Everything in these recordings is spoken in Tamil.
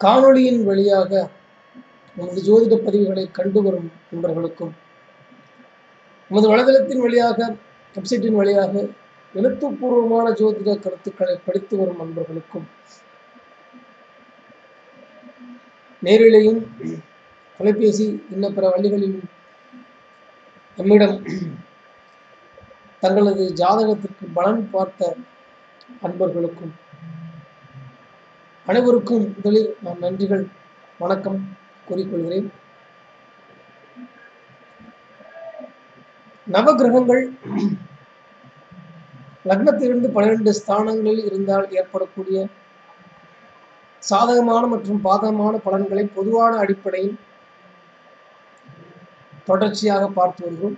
காணொளியின் வழியாக நமது ஜோதிட பதிவுகளை கண்டு வரும் நண்பர்களுக்கும் நமது வலைதளத்தின் வழியாக வெப்சைட்டின் வழியாக எழுத்துப்பூர்வமான ஜோதிட கருத்துக்களை படித்து வரும் நண்பர்களுக்கும் நேரிலேயும் தொலைபேசி இன்ன பிற வழிகளிலும் நம்மிடம் தங்களது ஜாதகத்திற்கு பலன் பார்த்த அன்பர்களுக்கும் அனைவருக்கும் முதலில் நான் நன்றிகள் வணக்கம் கூறிக்கொள்கிறேன் நவகிரகங்கள் லக்னத்திலிருந்து பன்னிரண்டு ஸ்தானங்களில் இருந்தால் ஏற்படக்கூடிய சாதகமான மற்றும் பாதகமான பலன்களை பொதுவான அடிப்படையில் தொடர்ச்சியாக பார்த்து வருகிறோம்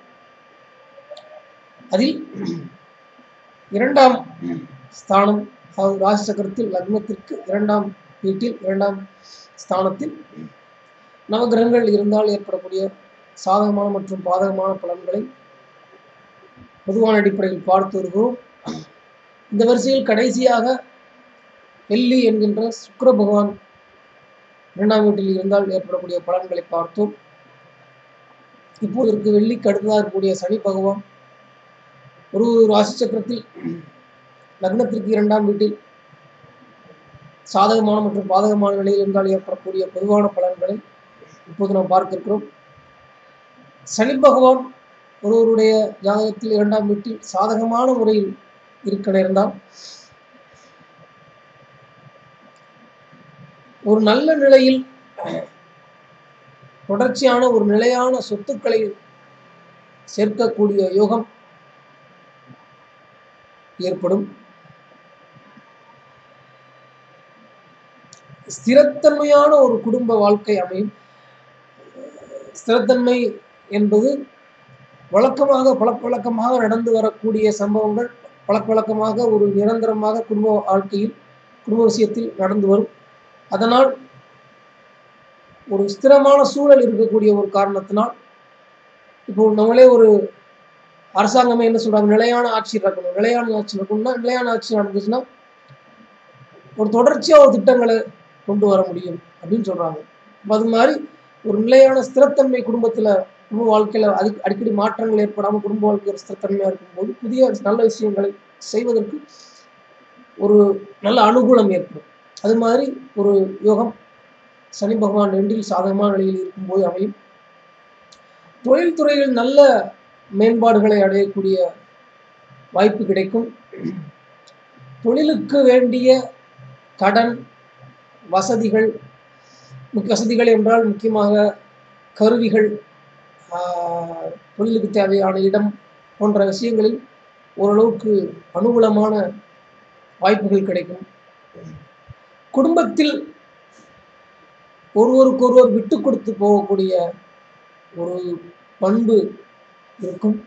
அதில் இரண்டாம் ஸ்தானம் அதாவது ராசி சக்கரத்தில் லக்னத்திற்கு இரண்டாம் வீட்டில் இரண்டாம் ஸ்தானத்தில் நவகிரகங்கள் இருந்தால் ஏற்படக்கூடிய சாதகமான மற்றும் பாதகமான பலன்களை பொதுவான அடிப்படையில் பார்த்து வருகிறோம் இந்த வரிசையில் கடைசியாக வெள்ளி என்கின்ற சுக்கர பகவான் இரண்டாம் வீட்டில் இருந்தால் ஏற்படக்கூடிய பலன்களை பார்த்தோம் இப்போதற்கு வெள்ளிக்கு அடுத்ததாக இருக்கக்கூடிய சனி பகவான் ஒரு ராசி சக்கரத்தில் லக்னத்திற்கு இரண்டாம் வீட்டில் சாதகமான மற்றும் பாதகமான நிலையில் இருந்தால் ஏற்படக்கூடிய பொதுவான பலன்களை இப்போது நாம் பார்க்க இருக்கிறோம் சனி பகவான் ஒருவருடைய ஜாதகத்தில் இரண்டாம் வீட்டில் சாதகமான முறையில் இருக்க நேர்ந்தால் ஒரு நல்ல நிலையில் தொடர்ச்சியான ஒரு நிலையான சொத்துக்களை சேர்க்கக்கூடிய யோகம் ஏற்படும் ஸ்திரத்தன்மையான ஒரு குடும்ப வாழ்க்கை அமையும் ஸ்திரத்தன்மை என்பது வழக்கமாக பழக்க வழக்கமாக நடந்து வரக்கூடிய சம்பவங்கள் பழக்க வழக்கமாக ஒரு நிரந்தரமாக குடும்ப வாழ்க்கையில் குடும்ப விஷயத்தில் நடந்து வரும் அதனால் ஒரு ஸ்திரமான சூழல் இருக்கக்கூடிய ஒரு காரணத்தினால் இப்போ நம்மளே ஒரு அரசாங்கமே என்ன சொல்றாங்க நிலையான ஆட்சி இருக்கணும் நிலையான ஆட்சி இருக்கணும்னா நிலையான ஆட்சி நடந்துச்சுன்னா ஒரு தொடர்ச்சியாக ஒரு திட்டங்களை கொண்டு வர முடியும் அப்படின்னு சொல்றாங்க அது மாதிரி ஒரு நிலையான ஸ்திரத்தன்மை குடும்பத்தில் குடும்ப வாழ்க்கையில் அது அடிக்கடி மாற்றங்கள் ஏற்படாமல் குடும்ப வாழ்க்கை ஒரு ஸ்திரத்தன்மையாக இருக்கும்போது புதிய நல்ல விஷயங்களை செய்வதற்கு ஒரு நல்ல அனுகூலம் ஏற்படும் அது மாதிரி ஒரு யோகம் சனி பகவான் ரெண்டில் சாதகமான நிலையில் இருக்கும்போது அமையும் தொழில்துறையில் நல்ல மேம்பாடுகளை அடையக்கூடிய வாய்ப்பு கிடைக்கும் தொழிலுக்கு வேண்டிய கடன் வசதிகள் முக்கிய வசதிகள் என்றால் முக்கியமாக கருவிகள் தொழிலுக்கு தேவையான இடம் போன்ற விஷயங்களில் ஓரளவுக்கு அனுகூலமான வாய்ப்புகள் கிடைக்கும் குடும்பத்தில் ஒருவருக்கொருவர் விட்டு கொடுத்து போகக்கூடிய ஒரு பண்பு இருக்கும்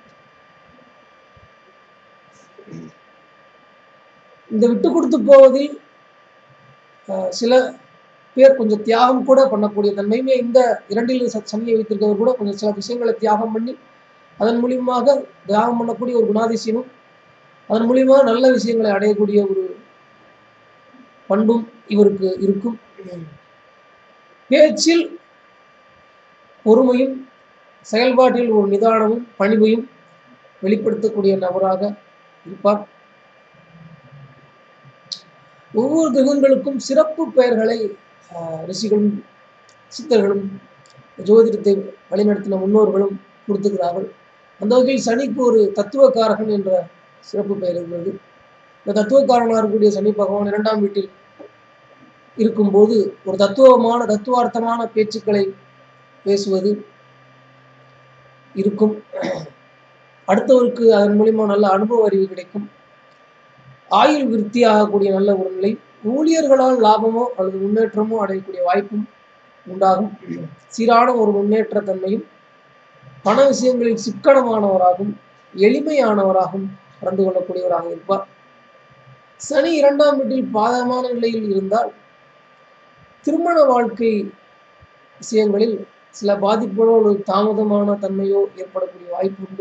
இந்த விட்டு கொடுத்து போவதில் சில பேர் கொஞ்சம் தியாகம் கூட பண்ணக்கூடிய தன்மையுமே இந்த இரண்டில் சனியை வைத்திருக்கவர் கூட கொஞ்சம் சில விஷயங்களை தியாகம் பண்ணி அதன் மூலியமாக தியாகம் பண்ணக்கூடிய ஒரு குணாதிசயமும் அதன் மூலியமாக நல்ல விஷயங்களை அடையக்கூடிய ஒரு பண்பும் இவருக்கு இருக்கும் பேச்சில் பொறுமையும் செயல்பாட்டில் ஒரு நிதானமும் பணிவையும் வெளிப்படுத்தக்கூடிய நபராக இருப்பார் ஒவ்வொரு கிரகங்களுக்கும் சிறப்பு பெயர்களை ரிஷிகளும் சித்தர்களும் ஜோதிடத்தை வழிநடத்தின முன்னோர்களும் கொடுத்துக்கிறார்கள் அந்த வகையில் சனிக்கு ஒரு தத்துவக்காரகன் என்ற சிறப்பு பெயர் இருக்கிறது இந்த தத்துவக்காரனாக இருக்கக்கூடிய சனி பகவான் இரண்டாம் வீட்டில் இருக்கும்போது ஒரு தத்துவமான தத்துவார்த்தமான பேச்சுக்களை பேசுவது இருக்கும் அடுத்தவருக்கு அதன் மூலிமா நல்ல அனுபவ அறிவு கிடைக்கும் ஆயுள் விருத்தி ஆகக்கூடிய நல்ல ஒரு நிலை ஊழியர்களால் லாபமோ அல்லது முன்னேற்றமோ அடையக்கூடிய வாய்ப்பும் உண்டாகும் சீரான ஒரு முன்னேற்ற தன்மையும் பண விஷயங்களில் சிக்கனமானவராகவும் எளிமையானவராகவும் நடந்து கொள்ளக்கூடியவராக இருப்பார் சனி இரண்டாம் வீட்டில் பாதகமான நிலையில் இருந்தால் திருமண வாழ்க்கை விஷயங்களில் சில பாதிப்புகளோ அல்லது தாமதமான தன்மையோ ஏற்படக்கூடிய வாய்ப்பு உண்டு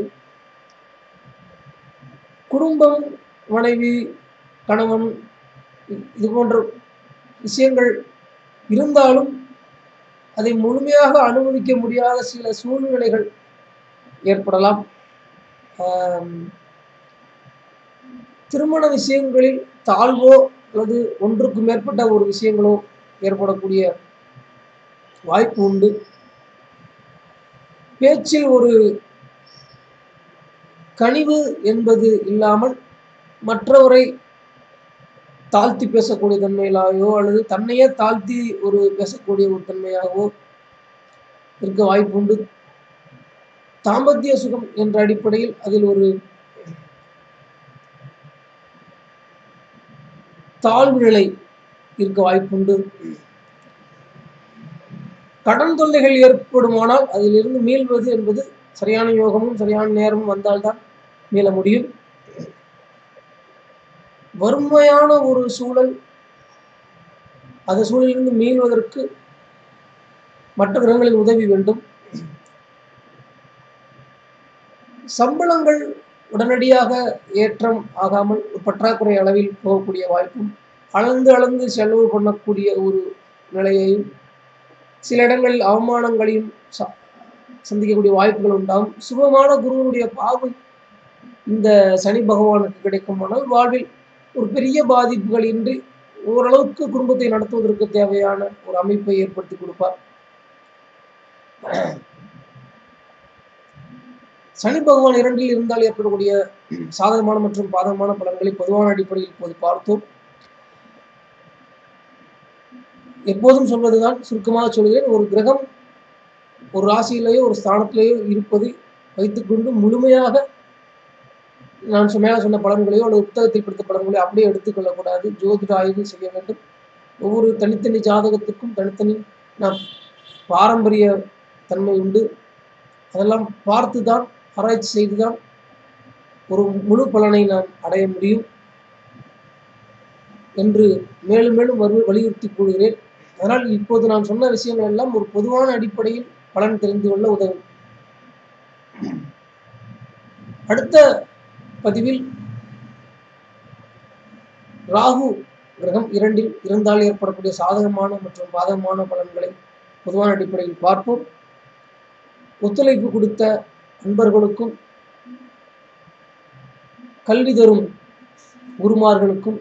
குடும்பம் மனைவி கணவன் இது போன்ற விஷயங்கள் இருந்தாலும் அதை முழுமையாக அனுமதிக்க முடியாத சில சூழ்நிலைகள் ஏற்படலாம் ஆம், திருமண விஷயங்களில் தாழ்வோ அல்லது ஒன்றுக்கு மேற்பட்ட ஒரு விஷயங்களோ ஏற்படக்கூடிய வாய்ப்பு உண்டு பேச்சில் ஒரு கனிவு என்பது இல்லாமல் மற்றவரை தாழ்த்தி பேசக்கூடிய தன்மையிலாகவோ அல்லது தன்னையே தாழ்த்தி ஒரு பேசக்கூடிய ஒரு தன்மையாகவோ இருக்க வாய்ப்பு உண்டு தாம்பத்திய சுகம் என்ற அடிப்படையில் அதில் ஒரு தாழ்வு நிலை இருக்க வாய்ப்புண்டு கடன் தொல்லைகள் ஏற்படுமானால் அதிலிருந்து மீள்வது என்பது சரியான யோகமும் சரியான நேரமும் வந்தால்தான் மீள முடியும் வறுமையான ஒரு சூழல் அந்த சூழலிலிருந்து மீள்வதற்கு மற்ற கிரகங்களின் உதவி வேண்டும் சம்பளங்கள் உடனடியாக ஏற்றம் ஆகாமல் ஒரு பற்றாக்குறை அளவில் போகக்கூடிய வாய்ப்பும் அளந்து அளந்து செலவு பண்ணக்கூடிய ஒரு நிலையையும் சில இடங்களில் அவமானங்களையும் ச- சந்திக்கக்கூடிய வாய்ப்புகள் உண்டாகும் சுபமான குருவனுடைய பார்வை இந்த சனி பகவானுக்கு கிடைக்குமானால் வாழ்வில் ஒரு பெரிய பாதிப்புகள் இன்றி ஓரளவுக்கு குடும்பத்தை நடத்துவதற்கு தேவையான ஒரு அமைப்பை ஏற்படுத்தி கொடுப்பார் சனி பகவான் இரண்டில் இருந்தால் ஏற்படக்கூடிய சாதகமான மற்றும் பாதகமான பலன்களை பொதுவான அடிப்படையில் இப்போது பார்த்தோம் எப்போதும் சொல்வதுதான் சுருக்கமாக சொல்கிறேன் ஒரு கிரகம் ஒரு ராசியிலேயோ ஒரு ஸ்தானத்திலேயோ இருப்பதை வைத்துக்கொண்டு முழுமையாக நான் சொன்ன சொன்ன பலன்களையோ அல்லது புத்தகத்தில் படித்த பலன்களையோ அப்படியே எடுத்துக்கொள்ளக்கூடாது ஜோதிட ஆய்வு செய்ய வேண்டும் ஒவ்வொரு தனித்தனி ஜாதகத்துக்கும் தனித்தனி நாம் பாரம்பரிய தன்மை உண்டு அதெல்லாம் பார்த்து தான் ஆராய்ச்சி செய்து தான் ஒரு முழு பலனை நாம் அடைய முடியும் என்று மேலும் மேலும் வரு வலியுறுத்தி கூறுகிறேன் அதனால் இப்போது நான் சொன்ன விஷயங்கள் எல்லாம் ஒரு பொதுவான அடிப்படையில் பலன் தெரிந்து கொள்ள உதவும் அடுத்த பதிவில் ராகு கிரகம் இரண்டில் இருந்தால் ஏற்படக்கூடிய சாதகமான மற்றும் பாதகமான பலன்களை பொதுவான அடிப்படையில் பார்ப்போம் ஒத்துழைப்பு கொடுத்த நண்பர்களுக்கும் கல்வி தரும் குருமார்களுக்கும்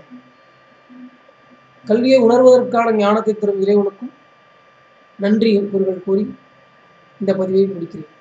கல்வியை உணர்வதற்கான ஞானத்தை தரும் இறைவனுக்கும் நன்றி கூறுகள் கூறி இந்த பதிவை முடிக்கிறேன்